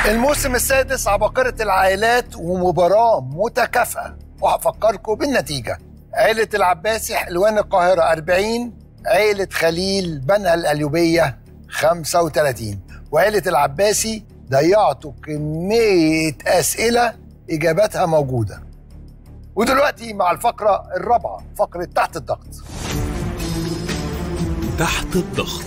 الموسم السادس عباقرة العائلات ومباراة متكافئة وهفكركم بالنتيجة عيلة العباسي حلوان القاهرة 40 عيلة خليل بنها الأليوبية 35 وعيلة العباسي ضيعتوا كمية أسئلة إجاباتها موجودة ودلوقتي مع الفقرة الرابعة فقرة تحت الضغط تحت الضغط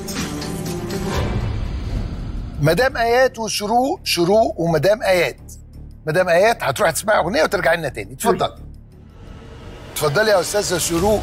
مدام ايات وشروق شروق ومدام ايات مدام ايات هتروح تسمعي اغنيه وترجعي لنا تاني اتفضل اتفضلي يا استاذه شروق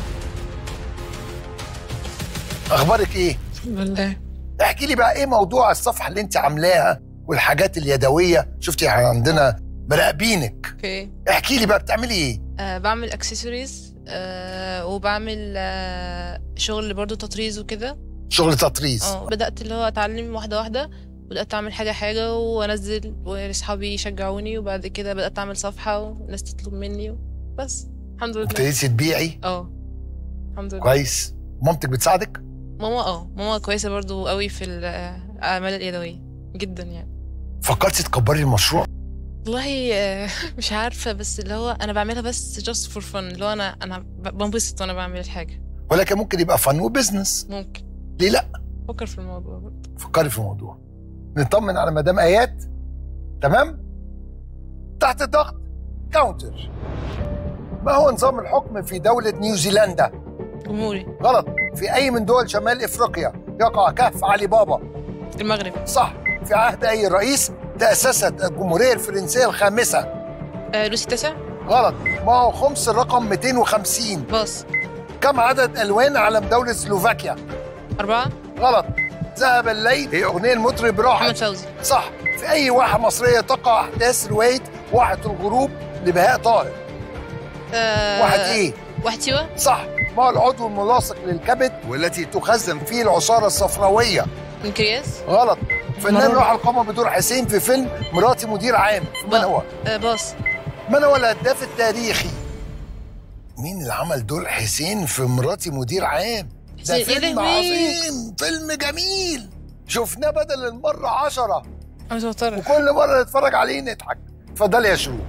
اخبارك ايه الحمد لله احكي لي بقى ايه موضوع الصفحه اللي انت عاملاها والحاجات اليدويه شفتي احنا عندنا مراقبينك اوكي احكي لي بقى بتعملي ايه أه بعمل اكسسوارز أه وبعمل أه شغل برضو تطريز وكده شغل تطريز اه بدات اللي هو اتعلم واحده واحده بدات اعمل حاجه حاجه وانزل واصحابي يشجعوني وبعد كده بدات اعمل صفحه والناس تطلب مني بس الحمد لله ابتديتي تبيعي اه الحمد لله كويس مامتك بتساعدك ماما اه ماما كويسه برضو قوي في الاعمال اليدويه جدا يعني فكرتي تكبري المشروع والله آه، مش عارفه بس اللي هو انا بعملها بس just for fun اللي هو انا انا ب- بنبسط وانا بعمل الحاجه ولكن ممكن يبقى فن وبزنس ممكن ليه لا فكر في الموضوع برضه فكري في الموضوع نطمن على مدام ايات تمام تحت الضغط كاونتر ما هو نظام الحكم في دولة نيوزيلندا جمهوري غلط في أي من دول شمال إفريقيا يقع كهف علي بابا المغرب صح في عهد أي رئيس تأسست الجمهورية الفرنسية الخامسة آه لوسي تسع غلط ما هو خمس الرقم 250 باص كم عدد ألوان علم دولة سلوفاكيا أربعة غلط ذهب الليل هي أغنية المطرب راحت محمد فوزي صح في أي واحة مصرية تقع أحداث رواية واحة الغروب لبهاء طاهر آه واحد إيه؟ واحد سيوة صح ما هو العضو الملاصق للكبد والتي تخزن فيه العصارة الصفراوية انكرياس غلط فنان مرة. راح القمر بدور حسين في فيلم مراتي مدير عام من هو؟ آه باص من هو الهداف التاريخي؟ مين اللي عمل دور حسين في مراتي مدير عام؟ ده حسين، يا فيلم لهوي. عظيم فيلم جميل شفناه بدل المرة عشرة أنا متوترة وكل مرة نتفرج عليه نضحك اتفضلي يا شروق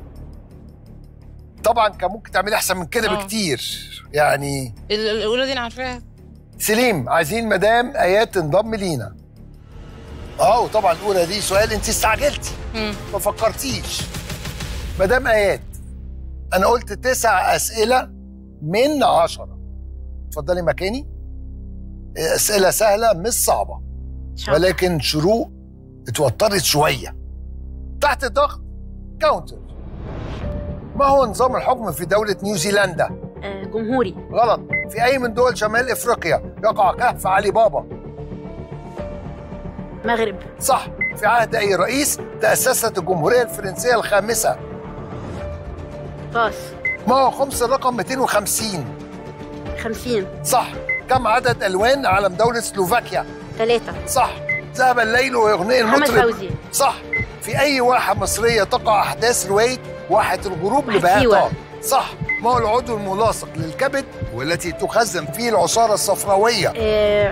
طبعا كان ممكن تعملي احسن من كده آه. بكتير يعني ال- الأولى دي أنا عارفاها سليم عايزين مدام ايات تنضم لينا اه وطبعا الاولى دي سؤال انت استعجلتي مم. ما فكرتيش مدام ايات انا قلت تسع اسئله من عشرة اتفضلي مكاني اسئله سهله مش صعبه ولكن شروق اتوترت شويه تحت الضغط كاونتر ما هو نظام الحكم في دولة نيوزيلندا؟ آه، جمهوري غلط في أي من دول شمال إفريقيا يقع كهف علي بابا؟ مغرب صح في عهد أي رئيس تأسست الجمهورية الفرنسية الخامسة باص ما هو خمس الرقم 250 خمسين صح كم عدد ألوان علم دولة سلوفاكيا؟ ثلاثة صح ذهب الليل ويغني محمد المطرب فوزي صح في أي واحة مصرية تقع أحداث رواية واحة الغروب واحد لبهاء سيوة. طه صح ما هو العضو الملاصق للكبد والتي تخزن فيه العصارة الصفراوية آه،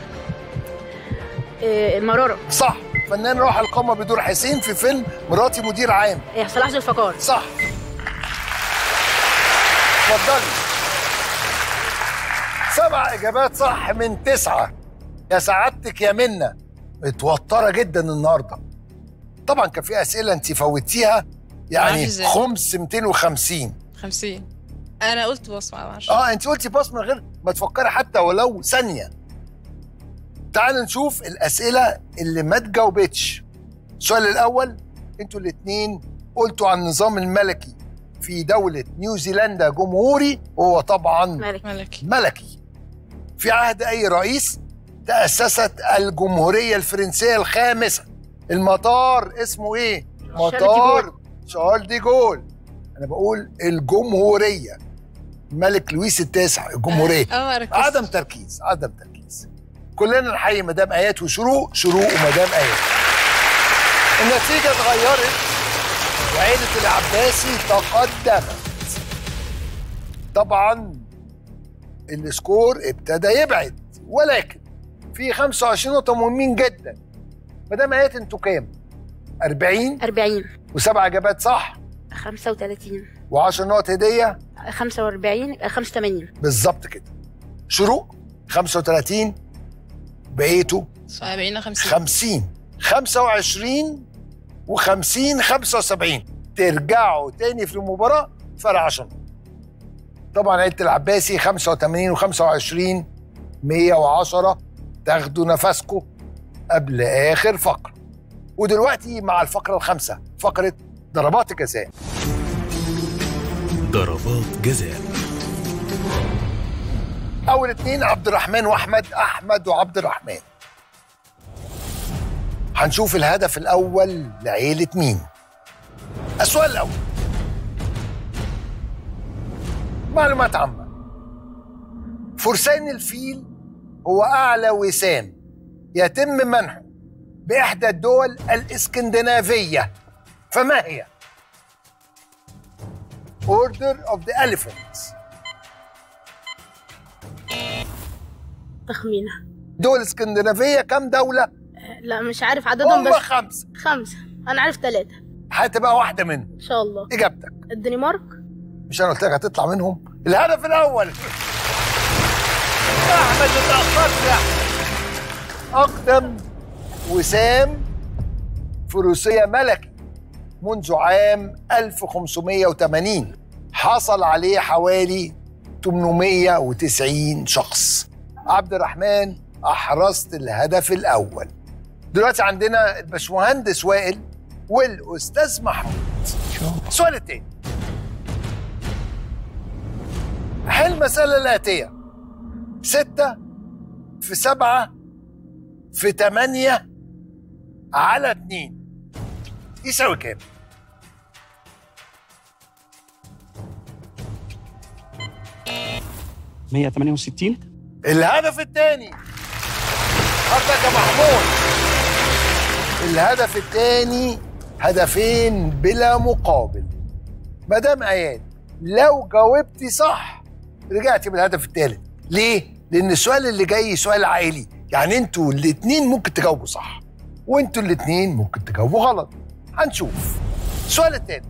آه، المرارة صح فنان راح القمر بدور حسين في فيلم مراتي مدير عام آه، صلاح ذو الفقار صح اتفضلي سبع اجابات صح من تسعه يا سعادتك يا منى متوتره جدا النهارده طبعا كان في اسئله انت فوتيها يعني معرفش ازاي. خمس 250 خمسين أنا قلت باص ما معرفش اه انت قلتي باص من غير ما تفكري حتى ولو ثانيه تعال نشوف الاسئله اللي ما اتجاوبتش السؤال الاول انتوا الاثنين قلتوا عن النظام الملكي في دوله نيوزيلندا جمهوري وهو طبعا مالك ملكي ملكي في عهد اي رئيس تاسست الجمهوريه الفرنسيه الخامسه المطار اسمه ايه شارل دي مطار شارل دي جول انا بقول الجمهوريه الملك لويس التاسع الجمهوريه اه ركزت عدم تركيز عدم تركيز كلنا نحيي مدام ايات وشروق شروق ومدام ايات النتيجه اتغيرت وعيله العباسي تقدمت طبعا السكور ابتدى يبعد ولكن في 25 نقطه مهمين جدا مدام ايات انتوا كام 40 40 وسبع اجابات صح 35 و10 نقط هديه 45 يبقى 85 بالظبط كده شروق 35 بقيتوا فبقينا 50 50 25 و50 75 ترجعوا تاني في المباراة فرق 10 طبعا عيلة العباسي 85 و25 110 تاخدوا نفسكم قبل آخر فقرة ودلوقتي مع الفقرة الخامسة فقرة ضربات الجزاء ضربات جزاء أول اتنين عبد الرحمن وأحمد أحمد وعبد الرحمن هنشوف الهدف الأول لعيلة مين السؤال الأول معلومات عامة فرسان الفيل هو أعلى وسام يتم منحه بإحدى الدول الإسكندنافية فما هي؟ Order of the Elephants تخمينه دول اسكندنافية كم دولة؟ لا مش عارف عددهم هم بس خمسة خمسة أنا عارف ثلاثة هتبقى واحدة منهم إن شاء الله إجابتك الدنمارك مش أنا قلت لك هتطلع منهم الهدف الأول أحمد اتأخرت يا أحمد أقدم وسام فروسية ملكي منذ عام 1580 حصل عليه حوالي 890 شخص عبد الرحمن أحرزت الهدف الأول دلوقتي عندنا الباشمهندس وائل والأستاذ محمود السؤال التاني حل المسألة الآتية ستة في سبعة في تمانية على اتنين يساوي كام؟ مية تمانية وستين الهدف الثاني حضرتك يا محمود الهدف الثاني هدفين بلا مقابل مدام اياد لو جاوبتي صح رجعتي بالهدف الثالث ليه لان السؤال اللي جاي سؤال عائلي يعني انتوا الاثنين ممكن تجاوبوا صح وانتوا الاثنين ممكن تجاوبوا غلط هنشوف السؤال الثاني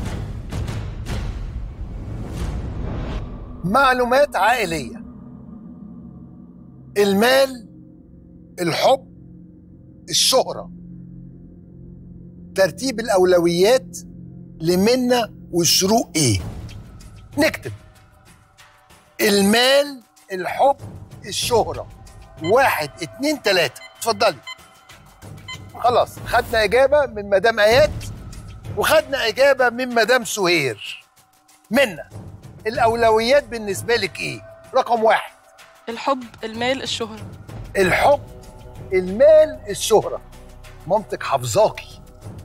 معلومات عائليه المال الحب الشهرة ترتيب الأولويات لمنة والشروق إيه نكتب المال الحب الشهرة واحد اتنين تلاتة اتفضلي خلاص خدنا إجابة من مدام آيات وخدنا إجابة من مدام سهير منة الأولويات بالنسبة لك إيه رقم واحد الحب المال الشهرة الحب المال الشهرة مامتك حافظاكي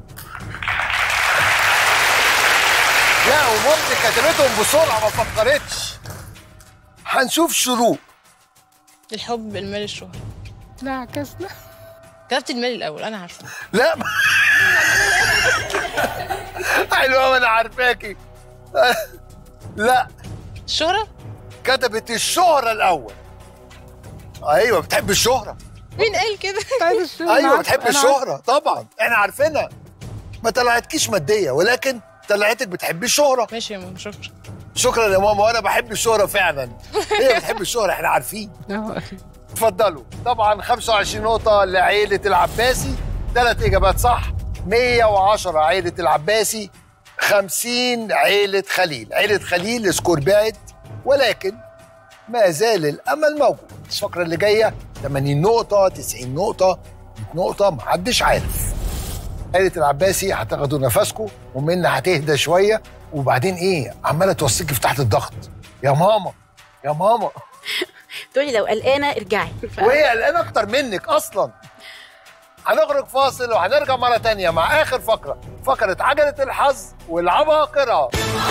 لا ومامتك كتبتهم بسرعة ما فكرتش هنشوف شروق الحب المال الشهرة لا عكسنا كتبت المال الأول أنا عارفة لا ما- حلوة أوي أنا عارفاكي لا الشهرة كتبت الشهرة الأول أيوة بتحب الشهرة مين قال كده؟ ايوه بتحب الشهره طبعا احنا عارفينها ما طلعتكيش ماديه ولكن طلعتك بتحبي الشهره ماشي يا ماما شكرا شكرا يا ماما وانا بحب الشهره فعلا هي بتحب الشهره احنا عارفين اتفضلوا طبعا 25 نقطه لعيله العباسي ثلاث اجابات صح 110 عيله العباسي 50 عيله خليل عيله خليل سكور بعد ولكن ما زال الامل موجود الفقره اللي جايه 80 نقطه 90 نقطه 100 نقطه محدش عارف عيله العباسي هتاخدوا نفسكم ومنا هتهدى شويه وبعدين ايه عماله توصيكي في تحت الضغط يا ماما يا ماما تقولي لو قلقانة ارجعي ف- وهي قلقانه اكتر منك اصلا هنخرج فاصل وهنرجع مره تانية مع اخر فقره فقره عجله الحظ والعباقره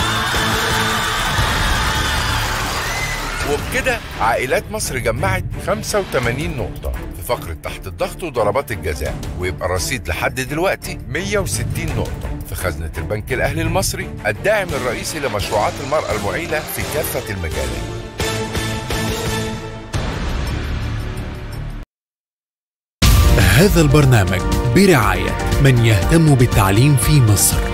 وبكده عائلات مصر جمعت 85 نقطة في فقرة تحت الضغط وضربات الجزاء ويبقى الرصيد لحد دلوقتي 160 نقطة في خزنة البنك الأهلي المصري الداعم الرئيسي لمشروعات المرأة المعيلة في كافة المجالات هذا البرنامج برعاية من يهتم بالتعليم في مصر